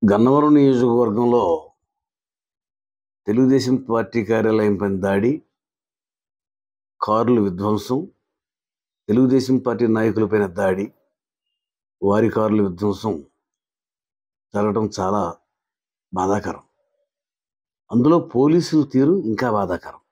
గన్నవరం నియోజకవర్గంలో తెలుగుదేశం పార్టీ కార్యాలయం పైన దాడి కార్ల విధ్వంసం తెలుగుదేశం పార్టీ నాయకులపైన దాడి వారి కార్ల విధ్వంసం జరగడం చాలా బాధాకరం అందులో పోలీసుల తీరు ఇంకా బాధాకరం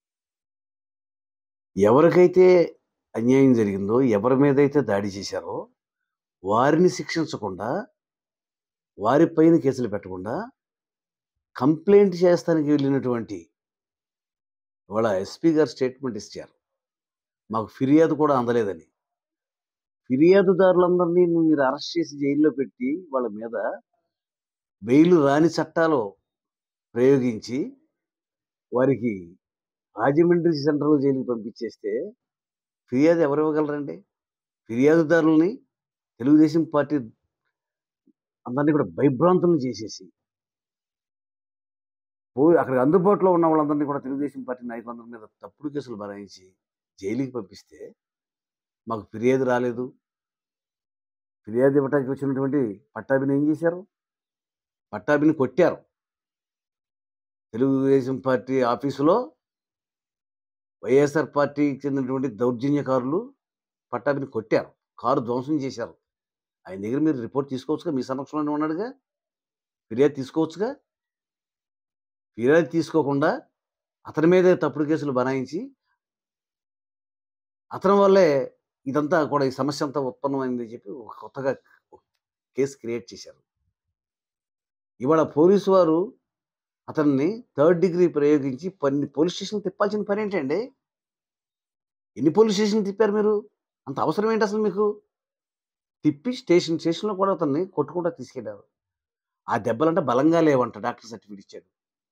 ఎవరికైతే అన్యాయం జరిగిందో ఎవరి మీద అయితే దాడి చేశారో వారిని శిక్షించకుండా వారిపైన కేసులు పెట్టకుండా కంప్లైంట్ చేస్తానికి వెళ్ళినటువంటి ఇవాళ ఎస్పీ గారు స్టేట్మెంట్ ఇచ్చారు మాకు ఫిర్యాదు కూడా అందలేదని ఫిర్యాదుదారులందరినీ మీరు అరెస్ట్ చేసి జైల్లో పెట్టి వాళ్ళ మీద బెయిల్ రాని చట్టాలు ప్రయోగించి వారికి రాజమండ్రి సెంట్రల్ జైలుకి పంపించేస్తే ఫిర్యాదు ఎవరు ఇవ్వగలరండి ఫిర్యాదుదారుల్ని తెలుగుదేశం పార్టీ అందరినీ కూడా భయభ్రాంతులను చేసేసి పోయి అక్కడ అందుబాటులో ఉన్న వాళ్ళందరినీ కూడా తెలుగుదేశం పార్టీ నాయకులందరి మీద తప్పుడు కేసులు బనాయించి జైలుకి పంపిస్తే మాకు ఫిర్యాదు రాలేదు ఫిర్యాదు ఇవ్వడానికి వచ్చినటువంటి పట్టాభిని ఏం చేశారు పట్టాభిని కొట్టారు తెలుగుదేశం పార్టీ ఆఫీసులో వైఎస్ఆర్ పార్టీకి చెందినటువంటి దౌర్జన్యకారులు పట్టాభిని కొట్టారు కారు ధ్వంసం చేశారు ఆయన దగ్గర మీరు రిపోర్ట్ తీసుకోవచ్చుగా మీ సమక్షంలోనే ఉన్నాడుగా ఫిర్యాదు తీసుకోవచ్చుగా ఫిర్యాదు తీసుకోకుండా అతని మీదే తప్పుడు కేసులు బనాయించి అతని వల్లే ఇదంతా కూడా ఈ సమస్య అంతా ఉత్పన్నమైంది చెప్పి ఒక కొత్తగా ఒక కేసు క్రియేట్ చేశారు ఇవాళ పోలీసు వారు అతన్ని థర్డ్ డిగ్రీ ప్రయోగించి పన్ని పోలీస్ స్టేషన్ తిప్పాల్సిన పని ఏంటండి ఎన్ని పోలీస్ స్టేషన్ తిప్పారు మీరు అంత అవసరం ఏంటి అసలు మీకు తిప్పి స్టేషన్ స్టేషన్లో కూడా అతన్ని కొట్టుకుంటా తీసుకెళ్ళారు ఆ దెబ్బలంటే బలంగా లేవంట డాక్టర్ సర్టిఫికేట్ ఇచ్చాడు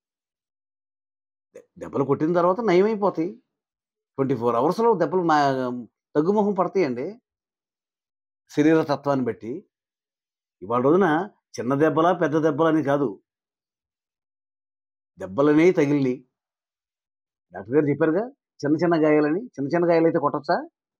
దె- దెబ్బలు కొట్టిన తర్వాత నయమైపోతాయి ట్వంటీ ఫోర్ అవర్స్లో దెబ్బలు మా తగ్గుముఖం పడతాయండి శరీర తత్వాన్ని బట్టి ఇవాళ రోజున చిన్న దెబ్బలా పెద్ద దెబ్బలని కాదు దెబ్బలనే తగిలి డాక్టర్ గారు చెప్పారుగా చిన్న చిన్న గాయాలని చిన్న చిన్న గాయాలు అయితే కొట్టచ్చా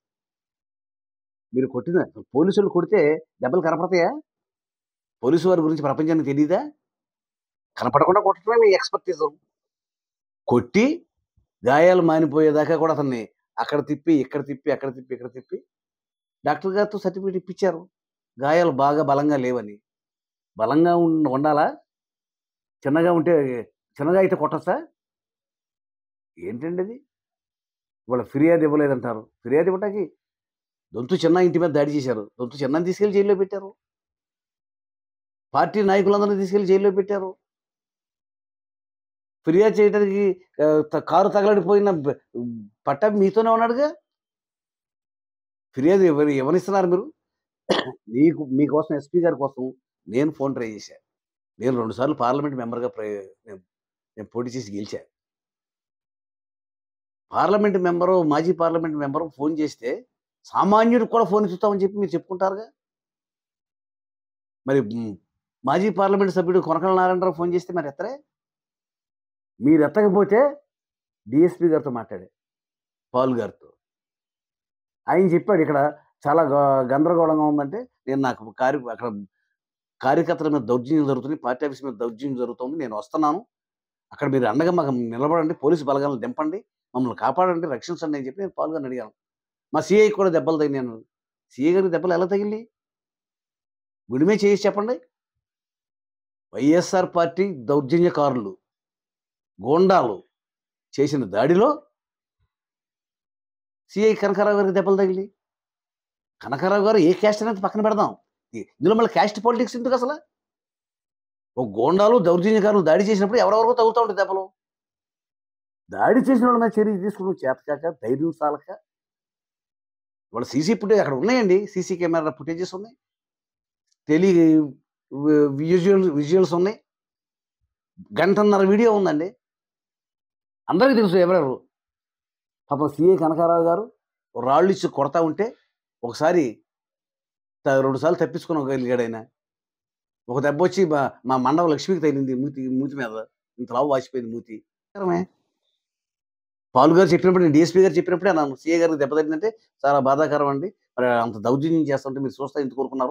మీరు కొట్టిన పోలీసులు కొడితే దెబ్బలు కనపడతాయా పోలీసు వారి గురించి ప్రపంచానికి తెలియదా కనపడకుండా కొట్టడమే మీ ఎక్స్పర్టీజం కొట్టి గాయాలు మానిపోయేదాకా కూడా అతన్ని అక్కడ తిప్పి ఇక్కడ తిప్పి అక్కడ తిప్పి ఇక్కడ తిప్పి డాక్టర్ గారితో సర్టిఫికేట్ ఇప్పించారు గాయాలు బాగా బలంగా లేవని బలంగా ఉం- ఉండాలా చిన్నగా ఉంటే చిన్నగా అయితే కొట్టచ్చా ఏంటండి అది ఇవాళ ఫిర్యాదు ఇవ్వలేదంటారు ఫిర్యాదు ఇవ్వటానికి దొంతు చిన్న ఇంటి మీద దాడి చేశారు దొంతు చిన్నని తీసుకెళ్లి జైల్లో పెట్టారు పార్టీ నాయకులందరినీ తీసుకెళ్లి జైల్లో పెట్టారు ఫిర్యాదు చేయడానికి ఆ, త- కారు తగలడిపోయిన బ- పట్టాభి మీతోనే ఉన్నాడుగా ఫిర్యాదు ఎవరు ఎవరిస్తున్నారు మీరు మీకు మీకోసం ఎస్పీ గారి కోసం నేను ఫోన్ ట్రై చేశాను నేను రెండుసార్లు పార్లమెంట్ మెంబర్గా ప్ర నేను నేను పోటీ చేసి గెలిచా పార్లమెంట్ మెంబరు మాజీ పార్లమెంట్ మెంబరు ఫోన్ చేస్తే సామాన్యుడు కూడా ఫోన్ ఇస్తామని చెప్పి మీరు చెప్పుకుంటారుగా మరి మ్, మాజీ పార్లమెంట్ సభ్యుడు కొనకల నారాయణరావు ఫోన్ చేస్తే మరి ఎత్తరే మీరు ఎత్తకపోతే డిఎస్పీ గారితో మాట్లాడే పాల్ గారితో ఆయన చెప్పాడు ఇక్కడ చాలా గ- గందరగోళంగా ఉందంటే నేను నాకు కార్య అక్కడ కార్యకర్తల మీద దౌర్జన్యం జరుగుతుంది పార్టీ ఆఫీస్ మీద దౌర్జన్యం జరుగుతుంది నేను వస్తున్నాను అక్కడ మీరు అండగా మాకు నిలబడండి పోలీసు బలగాలను దింపండి మమ్మల్ని కాపాడండి రక్షించండి అని చెప్పి నేను పాల్గొని అడిగాను మా సిఐ కూడా దెబ్బలు తగినాను సిఐ గారికి దెబ్బలు ఎలా తగిలి గుడిమే చేసి చెప్పండి వైఎస్ఆర్ పార్టీ దౌర్జన్యకారులు గోండాలు చేసిన దాడిలో సిఐ కనకారావు గారికి దెబ్బలు తగిలి కనకారావు గారు ఏ క్యాస్ట్ అనేది పక్కన పెడదాం ఇ- ఇందులో మళ్ళీ క్యాస్ట్ పాలిటిక్స్ ఎందుకు అసలు ఒక గోండాలు దౌర్జన్యకారులు దాడి చేసినప్పుడు ఎవరెవరికో తగులుతూ ఉంటాయి దెబ్బలు దాడి చేసిన వాళ్ళ మీద చర్య తీసుకుని చేతకాక ధైర్యం సాలక వాళ్ళ సీసీ ఫుటేజ్ అక్కడ ఉన్నాయండి సీసీ కెమెరా ఫుటేజెస్ ఉన్నాయి టెలి విజువల్ విజువల్స్ ఉన్నాయి గంటన్నర వీడియో ఉందండి అందరికీ తెలుసు ఎవరెవరు పాపం సిఏ కనకారావు గారు ఓ రాళ్ళు ఇచ్చి కొడతా ఉంటే ఒకసారి త- రెండు సార్లు తప్పించుకుని ఆయన ఒక దెబ్బ వచ్చి మా మా మండవ లక్ష్మికి తగిలింది మూతి మూతి మీద ఇంత లావు వాచిపోయింది మూతి కరమే. పాలు గారు చెప్పినప్పుడు నేను డిఎస్పీ గారు చెప్పినప్పుడే అన్నాను సీఏ గారికి దెబ్బ తగిలిందంటే చాలా బాధాకరం అండి మరి అంత దౌర్జన్యం చేస్తుంటే మీరు చూస్తా ఎందుకు కోరుకున్నారు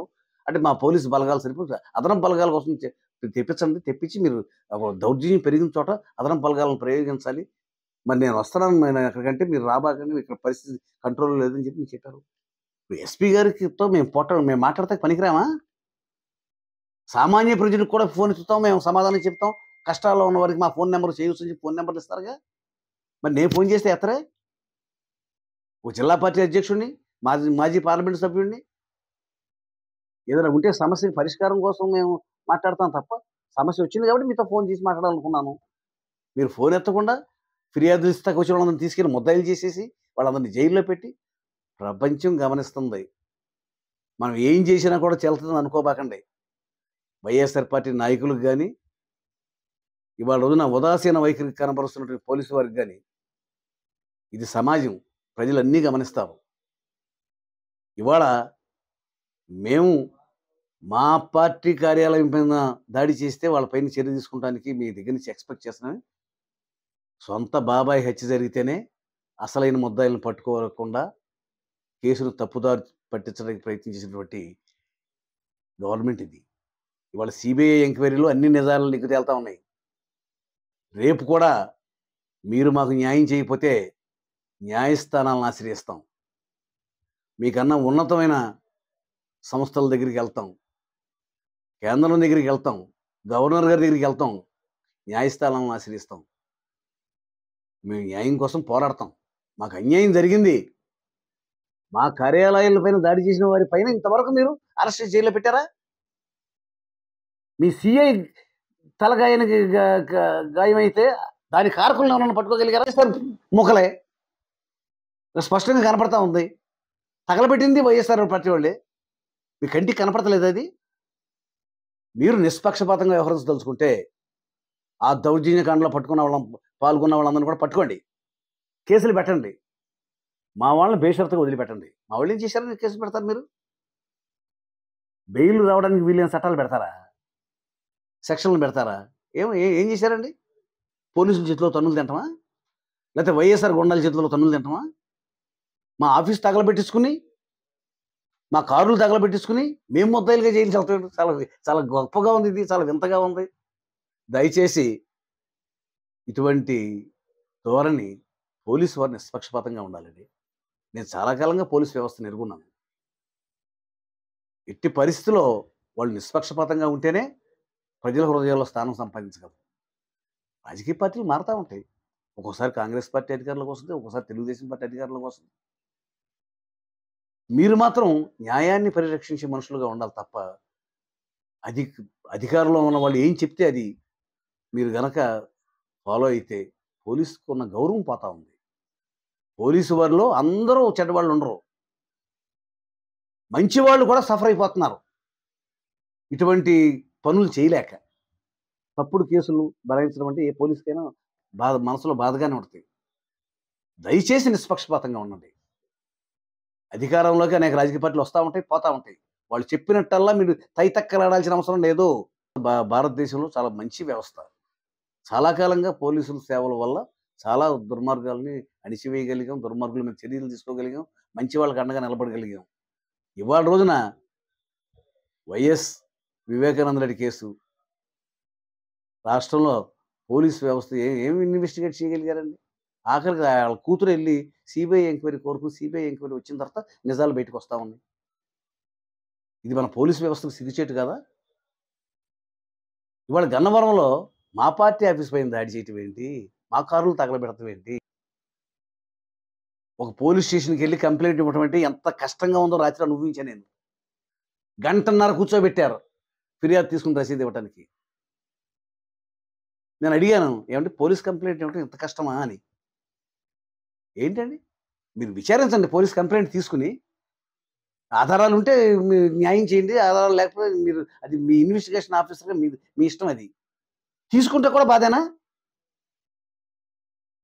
అంటే మా పోలీసు బలగాలు సరిపోతుంది అదనపు బలగాల కోసం తె- తెప్పించండి తెప్పించి మీరు ఒక దౌర్జన్యం పెరిగిన చోట అదనపు బలగాలను ప్రయోగించాలి మరి నేను వస్తున్నాను నేను ఎక్కడికంటే మీరు రాబాకండి ఇక్కడ పరిస్థితి కంట్రోల్ లేదని చెప్పి మీరు చెప్పారు ఇప్పుడు ఎస్పీ గారితో మేము పొట్ట మేము మాట్లాడితే పనికిరామా సామాన్య ప్రజలకు కూడా ఫోన్ ఇస్తాం మేము సమాధానం చెప్తాం కష్టాల్లో ఉన్న వారికి మా ఫోన్ నెంబర్ చేయొచ్చు అని చెప్పి ఫోన్ నెంబర్లు ఇస్తారుగా మరి నేను ఫోన్ చేస్తే ఎత్తరే ఓ జిల్లా పార్టీ అధ్యక్షుడిని మాజీ మాజీ పార్లమెంట్ సభ్యుడిని ఏదైనా ఉంటే సమస్య పరిష్కారం కోసం మేము మాట్లాడతాం తప్ప సమస్య వచ్చింది కాబట్టి మీతో ఫోన్ చేసి మాట్లాడాలనుకున్నాను మీరు ఫోన్ ఎత్తకుండా ఫిర్యాదులు ఇస్తాకు వచ్చిన వాళ్ళందరినీ తీసుకెళ్ళి ముద్దాయిలు చేసేసి వాళ్ళందరినీ జైల్లో పెట్టి ప్రపంచం గమనిస్తుంది మనం ఏం చేసినా కూడా చెల్తుంది అనుకోబాకండి వైఎస్ఆర్ పార్టీ నాయకులకు కానీ ఇవాళ రోజున ఉదాసీన వైఖరి కనబరుస్తున్నటువంటి పోలీసు వారికి కానీ ఇది సమాజం ప్రజలు అన్నీ గమనిస్తారు ఇవాళ మేము మా పార్టీ కార్యాలయం పైన దాడి చేస్తే వాళ్ళపైన చర్య తీసుకుంటానికి మీ దగ్గర నుంచి ఎక్స్పెక్ట్ చేస్తున్నాను సొంత బాబాయ్ హత్య జరిగితేనే అసలైన ముద్దాయిలను పట్టుకోకుండా కేసును తప్పుదారి పట్టించడానికి ప్రయత్నం చేసినటువంటి గవర్నమెంట్ ఇది ఇవాళ సిబిఐ ఎంక్వైరీలో అన్ని నిజాలు నీకు తేలుతా ఉన్నాయి రేపు కూడా మీరు మాకు న్యాయం చేయకపోతే న్యాయస్థానాలను ఆశ్రయిస్తాం మీకన్నా ఉన్నతమైన సంస్థల దగ్గరికి వెళ్తాం కేంద్రం దగ్గరికి వెళ్తాం గవర్నర్ గారి దగ్గరికి వెళ్తాం న్యాయస్థానాలను ఆశ్రయిస్తాం మేము న్యాయం కోసం పోరాడతాం మాకు అన్యాయం జరిగింది మా కార్యాలయాల పైన దాడి చేసిన వారి పైన ఇంతవరకు మీరు అరెస్ట్ జైల్లో పెట్టారా మీ సిఐ తలగాయనికి గా- గా- గాయమైతే దాని కారకులను ఎవరన్నా పట్టుకోగలిగారా సార్ ముఖలే స్పష్టంగా కనపడతా ఉంది తగలబెట్టింది వైఎస్ఆర్ పార్టీ వాళ్ళే మీ కంటికి కనపడతలేదు అది మీరు నిష్పక్షపాతంగా వ్యవహరించదలుచుకుంటే ఆ దౌర్జన్య కాండలో పట్టుకున్న వాళ్ళం పాల్గొన్న వాళ్ళందరినీ కూడా పట్టుకోండి కేసులు పెట్టండి మా వాళ్ళని బేషరతుగా వదిలిపెట్టండి మా వాళ్ళు ఏం చేశారని కేసులు పెడతారు మీరు బెయిల్ రావడానికి వీలైన చట్టాలు పెడతారా సెక్షన్లు పెడతారా ఏం ఏ- ఏం చేశారండి పోలీసుల చేతిలో తన్నులు తింటామా లేకపోతే వైఎస్ఆర్ గుండాల చేతిలో తన్నులు తింటామా మా ఆఫీస్ తగలబెట్టించుకుని మా కార్లు తగలబెట్టించుకుని మేము ముద్దాయిలుగా జైలు వెళ్తాం చాలా చాలా గొప్పగా ఉంది ఇది చాలా వింతగా ఉంది దయచేసి ఇటువంటి ధోరణి పోలీసు వారు నిష్పక్షపాతంగా ఉండాలండి నేను చాలా కాలంగా పోలీస్ వ్యవస్థను ఎరుగున్నాను ఎట్టి పరిస్థితిలో వాళ్ళు నిష్పక్షపాతంగా ఉంటేనే ప్రజల హృదయాల్లో స్థానం సంపాదించగలరు రాజకీయ పార్టీలు మారుతూ ఉంటాయి ఒక్కోసారి కాంగ్రెస్ పార్టీ అధికారంలోకి వస్తుంది ఒక్కోసారి తెలుగుదేశం పార్టీ అధికారంలోకి వస్తుంది మీరు మాత్రం న్యాయాన్ని పరిరక్షించే మనుషులుగా ఉండాలి తప్ప అధి అధికారంలో ఉన్న వాళ్ళు ఏం చెప్తే అది మీరు గనక ఫాలో అయితే పోలీసుకు ఉన్న గౌరవం పోతా ఉంది పోలీసు వారిలో అందరూ చెడ్డవాళ్ళు ఉండరు మంచి వాళ్ళు కూడా సఫర్ అయిపోతున్నారు ఇటువంటి పనులు చేయలేక తప్పుడు కేసులు బలాయించడం అంటే ఏ పోలీసుకైనా బాధ మనసులో బాధగానే ఉంటుంది దయచేసి నిష్పక్షపాతంగా ఉండండి అధికారంలోకి అనేక రాజకీయ పార్టీలు వస్తూ ఉంటాయి పోతా ఉంటాయి వాళ్ళు చెప్పినట్టల్లా మీరు తైతక్కలాడాల్సిన అవసరం లేదు భా- భారతదేశంలో చాలా మంచి వ్యవస్థ చాలా కాలంగా పోలీసుల సేవల వల్ల చాలా దుర్మార్గాల్ని అణిచివేయగలిగాం దుర్మార్గుల మీద చర్యలు తీసుకోగలిగాం మంచి వాళ్ళకి అండగా నిలబడగలిగాం ఇవాళ రోజున వైఎస్ వివేకానంద రెడ్డి కేసు రాష్ట్రంలో పోలీస్ వ్యవస్థ ఏ ఏమి ఇన్వెస్టిగేట్ చేయగలిగారండి ఆఖరికి వాళ్ళ కూతురు వెళ్ళి సిబిఐ ఎంక్వైరీ కోరుకు సిబిఐ ఎంక్వైరీ వచ్చిన తర్వాత నిజాలు బయటకు వస్తా ఉన్నాయి ఇది మన పోలీస్ వ్యవస్థకు సిగ్గుచేటు కదా ఇవాళ గన్నవరంలో మా పార్టీ ఆఫీస్ పైన దాడి చేయటం ఏంటి మా కారులు తగలబెడతాం ఏంటి ఒక పోలీస్ స్టేషన్కి వెళ్ళి కంప్లైంట్ ఇవ్వటం అంటే ఎంత కష్టంగా ఉందో రాత్రి అనుభవించాను నేను గంటన్నర కూర్చోబెట్టారు ఫిర్యాదు తీసుకుని రసీదు ఇవ్వటానికి నేను అడిగాను ఏమంటే పోలీస్ కంప్లైంట్ ఇవ్వటం ఇంత కష్టమా అని ఏంటండి మీరు విచారించండి పోలీస్ కంప్లైంట్ తీసుకుని ఆధారాలు ఉంటే మీరు న్యాయం చేయండి ఆధారాలు లేకపోతే మీరు అది మీ ఇన్వెస్టిగేషన్ ఆఫీసర్గా మీ మీ ఇష్టం అది తీసుకుంటే కూడా బాధేనా